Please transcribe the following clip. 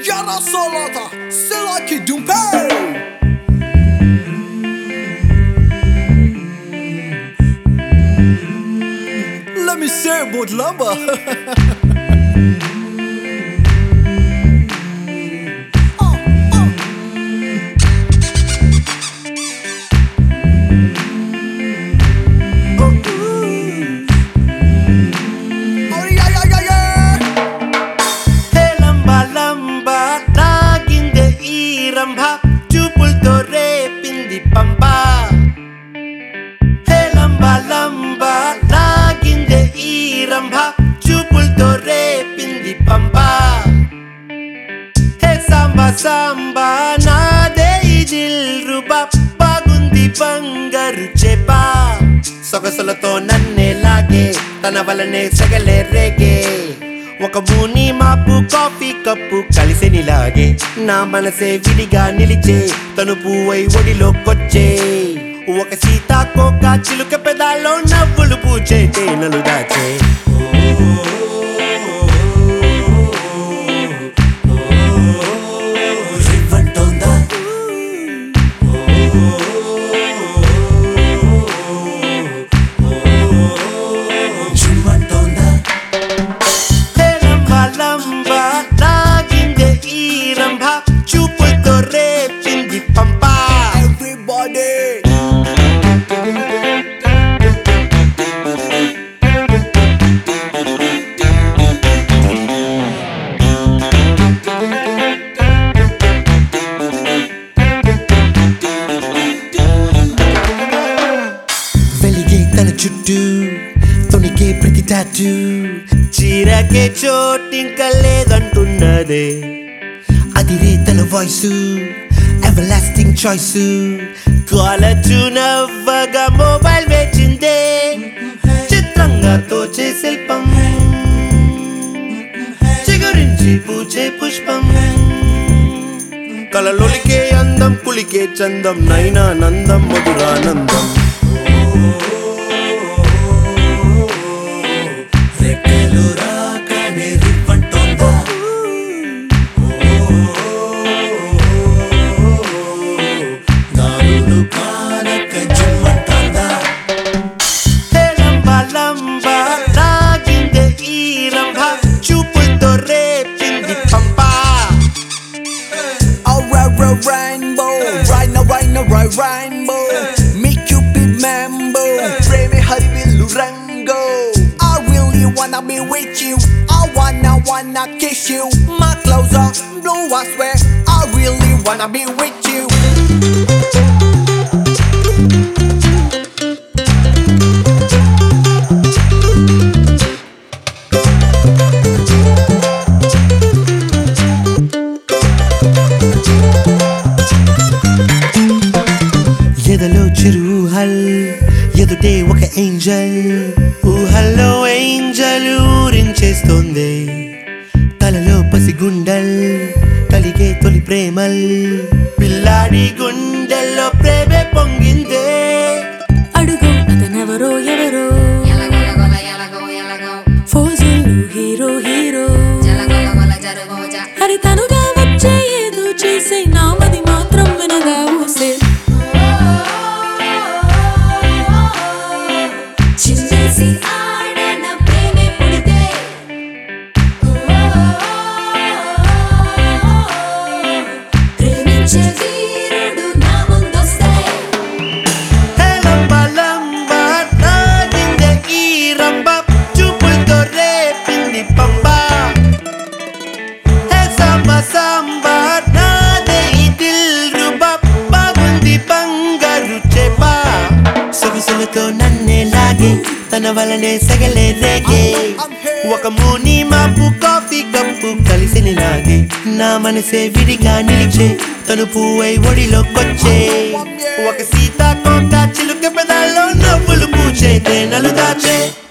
Yara solata, selaki dumpe. Let me say about lamba. Oh yeah yeah yeah yeah. హే లంబా లంబా తాగిందే ఈ రంభ చూపులతో రేపింది పంప హే లంబా లంబా తాగిందే ఈ రంభ చూపులతో రేపింది పంప హే సాంబా సాంబా నాదే ఈ దిల్ రుబా బాగుంది బంగారు చేప సొగసులతో నన్నే లాగే తన వలనే సగలే రేగే ఒక మూని మాపు కాఫీ కప్పు కలిసి నిలాగే నా మనసే విడిగా నిలిచే తను పువ్వై ఒడిలోకొచ్చే ఒక సీతాకోక చిలుక పెదాల్లో నవ్వులు పూచే తేనెలు దాచే రివ్వంటోందా చుమ్మంటోందా హే లంబా లంబా తాగిందే ఈ రంభ చూపులతో రేపింది పంపా Everybody. వెలిగే తన చుట్టూ తొనికే ప్రతి టాటూ చీరకే చోటింక లేదంటున్నదే అదిరే తన వాయిస్ ఎవర్ లాస్టింగ్ చాయిస్ కాలచు నవ్వగా మొబైల్ వేచిందే చిత్రంగా తోచే శిల్పం చిగురించి పూచే పుష్పం కలలొలికే అందం కులికే చందం నైనా నందం మధురానందం రెక్కలు రాకనే రివ్వంటోందా దారులు కానక జుమ్మంటోందా హే లంబా లంబా తాగిందే ఈ రంభ చూపులతో రేపింది పంపా Oh, right, right, rainbow. Right now, right now, right, rainbow. Make you be mambo. Pray me, hurry, will rango. I really wanna be with you. I wanna, wanna kiss you. My clothes are blue, I swear. I really wanna be with you. ఎదలో చిరు ఊహల్ ఎదుటే ఒక Angel ఊహల్లో Angel ఊరించేస్తోంది తలలో పసిగుండల్ కలిగే తొలి ప్రేమల్ పిల్లాడి గుండెల్లో ప్రేమే పొంగిందే అడుగు అతనెవరో ఎవరో ఎలగొలగొల ఎలగో ఎలగో ఫోజులు హీరో హీరో జలగొలగొల జరుగోజ హరి తనుగా వచ్చే ఏదో చేసే నామది మాత్రం వినగా ఊసే చిందేసి ఆడన ప్రేమే పుడితే ప్రేమించే వీరుడు నా ముందొస్తే హే లంబా లంబా తాగిందే ఈ రంబ చూపులతో రేపింది పంబా హే సాంబా సాంబా నాదే ఈ దిల్ రుబా బాగుంది బంగారు చేప సొగసులతో నన్నే లాగే తన వలనే సగలే రేగే ఒక మూని మాపు కాఫీ కప్పు కలిసి నిలాగే నా మనసే విడిగా నిలిచే తను పువ్వై ఒడిలోకొచ్చే ఒక సీతాకోక చిలుక పెదాల్లో నవ్వులు పూచే తేనెలు దాచే